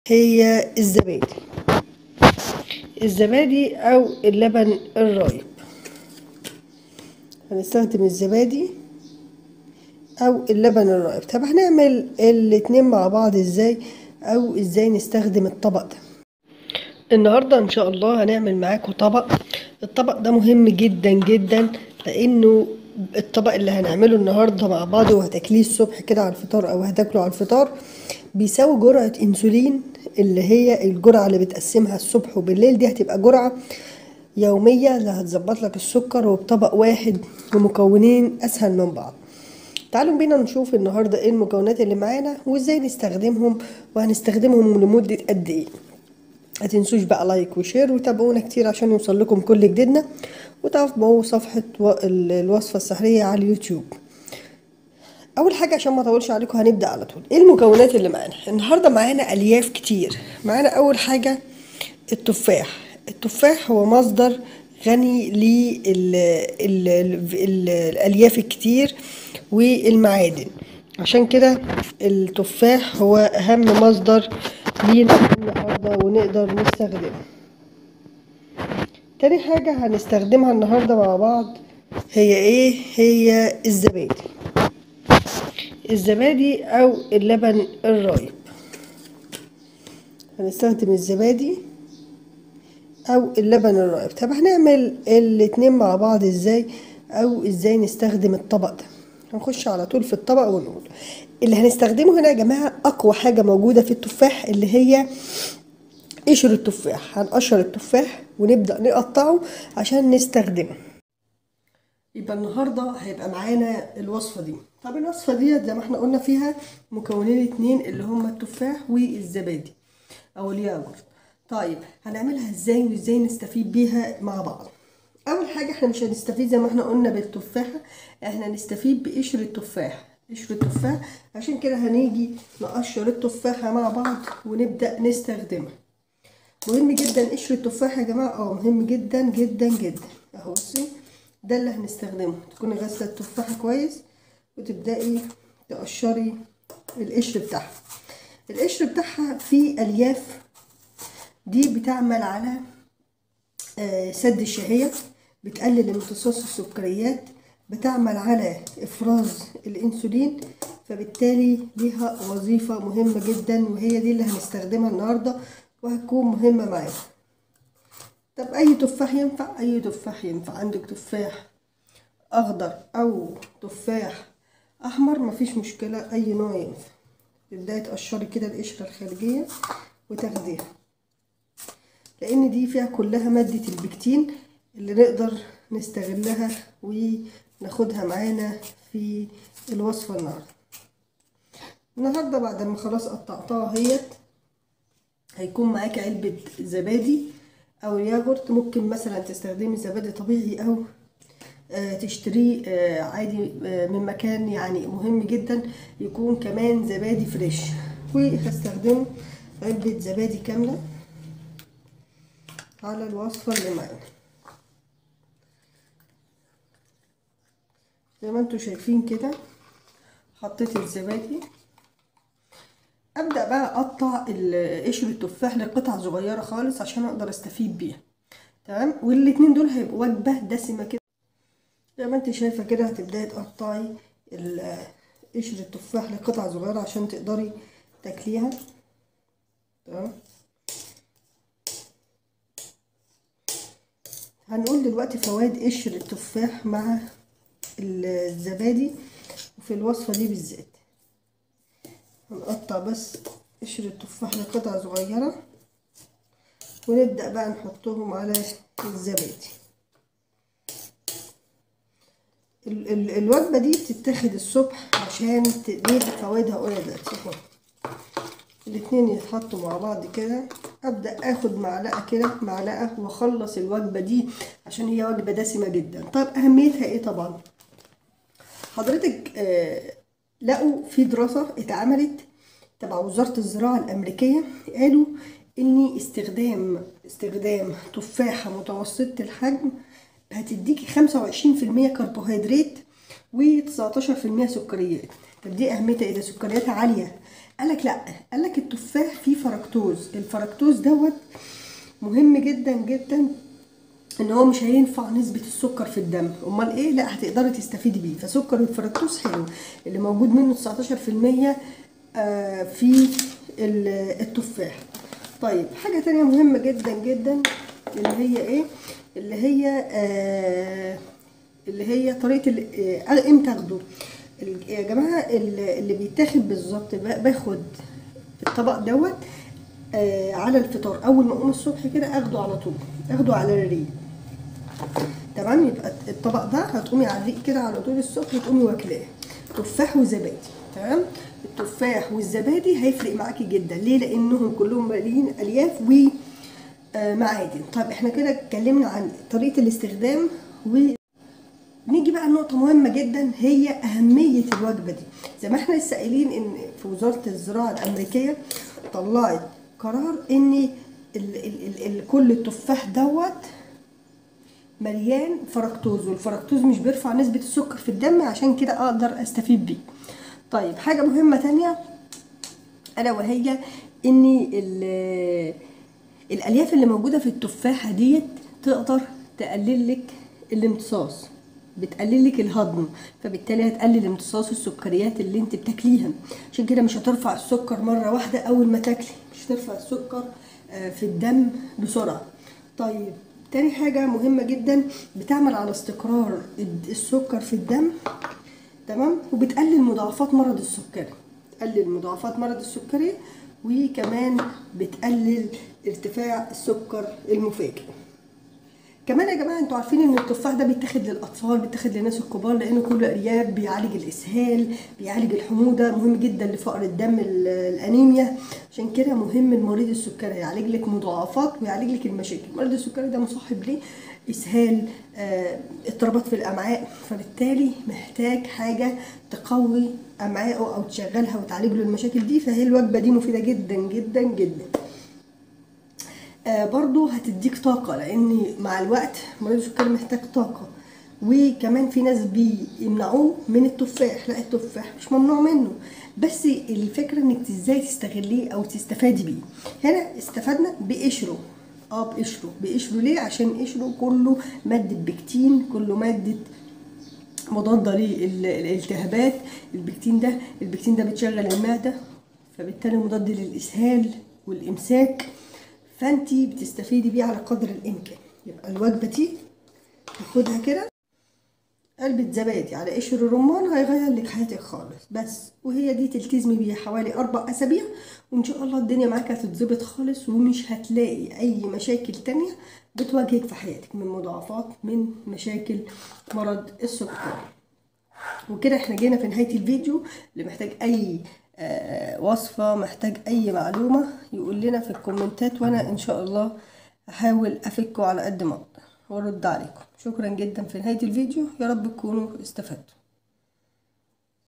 هي الزبادي الزبادي او اللبن الرايب هنستخدم الزبادي او اللبن الرايب طب هنعمل الاتنين مع بعض ازاي او ازاي نستخدم الطبق ده النهارده ان شاء الله هنعمل معاكم طبق الطبق ده مهم جدا جدا لانه الطبق اللي هنعمله النهارده مع بعض وهتاكليه الصبح كده على الفطار او هتاكله على الفطار بيساوي جرعه انسولين اللي هي الجرعه اللي بتقسمها الصبح وبالليل دي هتبقى جرعه يوميه اللي هتظبط لك السكر وبطبق واحد ومكونين اسهل من بعض تعالوا بينا نشوف النهارده ايه المكونات اللي معانا وازاي نستخدمهم وهنستخدمهم لمده قد ايه ما تنسوش بقى لايك وشير وتابعونا كتير عشان يوصل لكم كل جديدنا وتابعوا صفحة الوصفة السحرية على اليوتيوب أول حاجة عشان ما أطولش عليكم هنبدأ على طول إيه المكونات اللي معانا النهاردة معانا ألياف كتير معانا أول حاجة التفاح التفاح هو مصدر غني للألياف الكتير والمعادن عشان كده التفاح هو أهم مصدر لينا النهارده ونقدر نستخدمه تاني حاجة هنستخدمها النهاردة مع بعض هي ايه هي الزبادي الزبادي او اللبن الرايب هنستخدم الزبادي او اللبن الرايب طب هنعمل الاتنين مع بعض ازاي او ازاي نستخدم الطبق ده هنخش على طول في الطبق ونقول اللي هنستخدمه هنا يا جماعة أقوى حاجة موجودة في التفاح اللي هي قشر التفاح هنقشر التفاح ونبدأ نقطعه عشان نستخدمه يبقى النهاردة هيبقى معانا الوصفة دي طب الوصفة دي زي ما احنا قلنا فيها مكونين اتنين اللي هما التفاح والزبادي أو الياجورت طيب هنعملها ازاي وازاي نستفيد بيها مع بعض أول حاجة احنا مش هنستفيد زي ما احنا قلنا بالتفاحة احنا هنستفيد بقشر التفاح قشر التفاح عشان كده هنيجي نقشر التفاحة مع بعض ونبدأ نستخدمها مهم جدا قشر التفاح يا جماعة اه مهم جدا جدا جدا اهو بصي ده اللي هنستخدمه تكوني غاسلة التفاحة كويس وتبدأي تقشري القشر بتاعها القشر بتاعها فيه ألياف دي بتعمل على آه سد الشهية بتقلل امتصاص السكريات بتعمل على افراز الانسولين فبالتالي ليها وظيفة مهمة جدا وهي دي اللي هنستخدمها النهاردة وهتكون مهمة معانا طب اي تفاح ينفع اي تفاح ينفع عندك تفاح اخضر او تفاح احمر مفيش مشكلة اي نوع ينفع تبداي تقشري كده القشرة الخارجية وتاخديها لان دي فيها كلها مادة البكتين اللي نقدر نستغلها وناخدها معانا في الوصفة النهاردة النهاردة بعد ما خلاص قطعتها اهيت هيكون معاك علبة زبادي او ياجورت ممكن مثلا تستخدمي زبادي طبيعي او آه تشتريه آه عادي آه من مكان يعني مهم جدا يكون كمان زبادي فريش وهستخدمه علبة زبادي كاملة على الوصفة اللي معانا زي ما انتوا شايفين كده حطيت الزبادي ابدا بقى اقطع قشر التفاح لقطع صغيره خالص عشان اقدر استفيد بيها تمام والاتنين دول هيبقوا وجبه دسمه كده زي ما انت شايفه كده هتبداي تقطعي قشر التفاح لقطع صغيره عشان تقدري تاكليها تمام هنقول دلوقتي فوائد قشر التفاح مع الزبادي وفي الوصفة دي بالذات هنقطع بس قشر التفاح لقطع صغيرة ونبدأ بقى نحطهم على الزبادي ال ال الوجبة دي بتتاخد الصبح عشان ليه فوائدها هقولها دلوقتي الاتنين يتحطوا مع بعض كده ابدا اخد معلقه كده معلقه واخلص الوجبه دي عشان هي وجبه دسمه جدا طب اهميتها ايه طبعا حضرتك آه لقوا في دراسه اتعملت تبع وزاره الزراعه الامريكيه قالوا ان استخدام استخدام تفاحه متوسطه الحجم هتديكي 25% كربوهيدرات و19% سكريات طب دي اهميتها ايه ده سكرياتها عاليه قالك لا قالك التفاح فيه فركتوز الفركتوز دوت مهم جدا جدا ان هو مش هينفع نسبة السكر في الدم امال ايه لا هتقدري تستفيدي بيه فسكر الفركتوز حلو اللي موجود منه 19% آه في التفاح طيب حاجة تانية مهمة جدا جدا اللي هي ايه اللي هي آه اللي هي طريقة آه امتى اخده يا جماعة اللي بيتاخد بالظبط باخد الطبق دوت آه على الفطار اول ما اقوم الصبح كده اخده على طول اخده على الريق تمام يبقى الطبق ده هتقومي على الريق كده على طول الصبح تقومي واكلاه تفاح وزبادي تمام التفاح والزبادي هيفرق معاكي جدا ليه لانهم كلهم مليين الياف و معادن طيب احنا كده اتكلمنا عن طريقه الاستخدام و نيجي بقى لنقطة مهمة جدا هي أهمية الوجبة دي زي ما احنا لسه قايلين إن في وزارة الزراعة الأمريكية طلعت قرار إن ال ال ال ال كل التفاح دوت مليان فركتوز والفركتوز مش بيرفع نسبة السكر في الدم عشان كده أقدر أستفيد بيه طيب حاجة مهمة تانية ألا وهي إن الألياف اللي موجودة في التفاحة ديت تقدر تقلل لك الامتصاص بتقلل لك الهضم فبالتالي هتقلل امتصاص السكريات اللي انت بتاكليها عشان كده مش هترفع السكر مره واحده اول ما تاكلي مش هترفع السكر في الدم بسرعه طيب تاني حاجة مهمة جدا بتعمل على استقرار السكر في الدم تمام وبتقلل مضاعفات مرض السكري تقلل مضاعفات مرض السكري وكمان بتقلل ارتفاع السكر المفاجئ كمان يا جماعه انتوا عارفين ان التفاح ده بيتاخد للاطفال بيتاخد للناس الكبار لانه كله الياف بيعالج الاسهال بيعالج الحموضه مهم جدا لفقر الدم الانيميا عشان كده مهم المريض السكري يعالج لك مضاعفات ويعالج لك المشاكل المريض السكري ده مصاحب ليه اسهال آه، اضطرابات في الامعاء فبالتالي محتاج حاجه تقوي امعائه او تشغلها وتعالج له المشاكل دي فهي الوجبه دي مفيده جدا جدا جدا آه برضو هتديك طاقة لأن مع الوقت مريض السكري محتاج طاقة وكمان في ناس بيمنعوه من التفاح لا التفاح مش ممنوع منه بس الفكرة انك ازاي تستغليه او تستفادي بيه هنا استفدنا بقشره اه بقشره بقشره ليه عشان قشره كله مادة بكتين كله مادة مضادة للالتهابات البكتين ده البكتين ده بتشغل المعدة فبالتالي مضاد للإسهال والإمساك فانتي بتستفيدي بيه على قدر الامكان يبقى الوجبه دي تاخدها كده علبة زبادي على قشر الرمان هيغير لك حياتك خالص بس وهي دي تلتزمي بيها حوالي اربع اسابيع وان شاء الله الدنيا معاك هتتظبط خالص ومش هتلاقي اي مشاكل تانية بتواجهك في حياتك من مضاعفات من مشاكل مرض السكر وكده احنا جينا في نهاية الفيديو اللي محتاج اي آه وصفة محتاج أي معلومة يقول لنا في الكومنتات وأنا إن شاء الله أحاول أفكه على قد ما أقدر وأرد عليكم شكرا جدا في نهاية الفيديو يا رب تكونوا استفدتوا